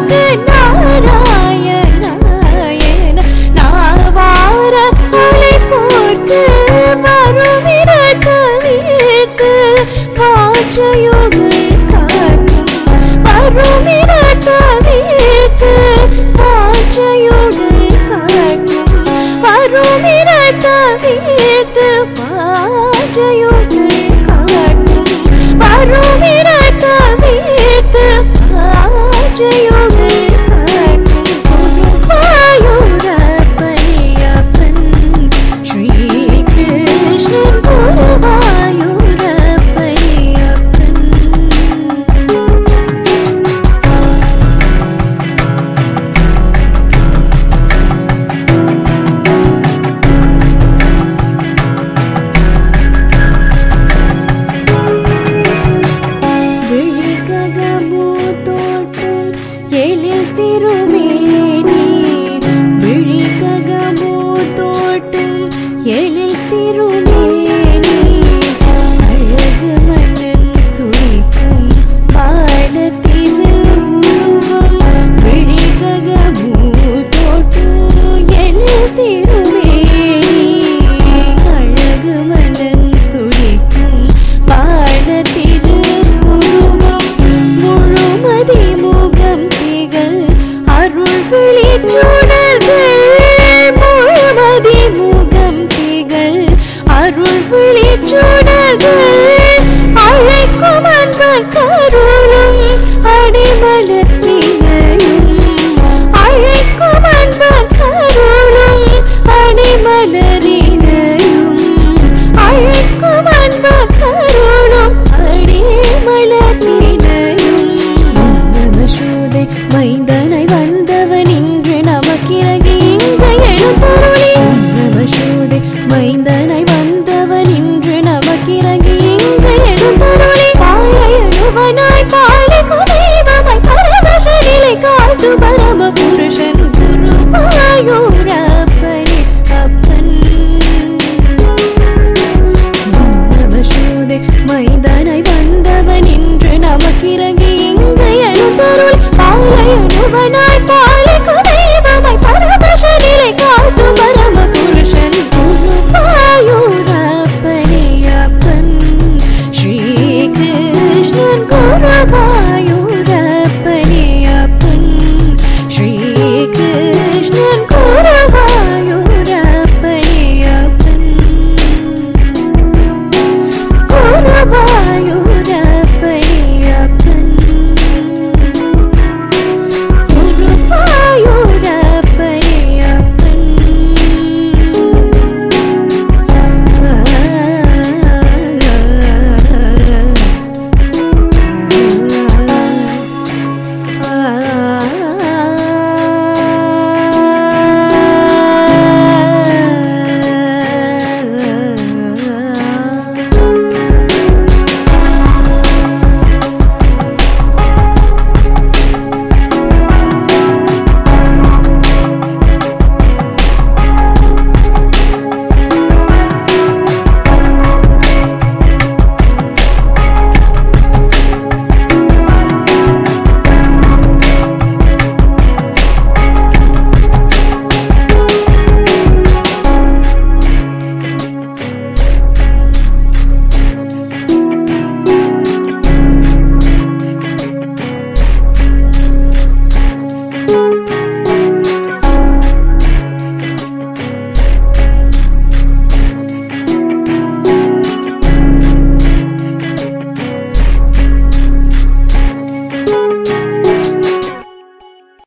போர்க்கு நாராயணாயன நாவார அலை போர்க்கு வருமிட தவிர்த்து வாஞ்சையுடன் காக்கும் வருமிட தவிர்த்து வாஞ்சையுடன் காக்கும் வருமிட தவிர்த்து வாஞ்சையுடன் காக்கும் வருமிட தவிர்த்து வாஞ்சையுடன் காக்கும் குருவாயூரப்பனியப்பன் ஸ்ரீ கிருஷ்ணன் குருவாயூரப்பனியப்பன் விழிககமூதோட்டும் எழில் திருமேனி விழிககமூதோட்டும் எழில் திருமேனி அழகு மன்னன் துடிக்கும் பாட திருவுருவம் விழிககமூதோட்டும் எழில் திருமேனி அழகு மன்னன் துடிக்கும் பாட திருவுருவம் முழுமதி முகம் திகழ் அருள் விழிச்சுடர்கள் முழுமதி முகம் திகழ் அருள் விழிச்சுடர்கள் அழைக்கும் அன்பர் கருளும் அடிமலத்தினையும் அழைக்கும் அன்பர் கருளும் அடிமலரினையும் அழைக்கும் அன்பர் கருளும் அடிமலத்தினையும் நமசூதை மைந்தனை வந்தவன் இன்று நமக்கிறகி இங்கு எழுந்தருளி நமசூதை மைந்தனை வந்தவன் இன்று நமக்கிறகி இங்கு எழுந்தருளி பாய எழுவனாய் பாலிக்கும் தெய்வமாய் பரமசனிலை காட்டு பரம புருஷன் குருவாயூரப்பனே அப்பன் நமசூதை மைந்தனை வந்தவன் இன்று நமக்கிறங்கி இங்கு எழுந்தருள் பாலையனுவனாய்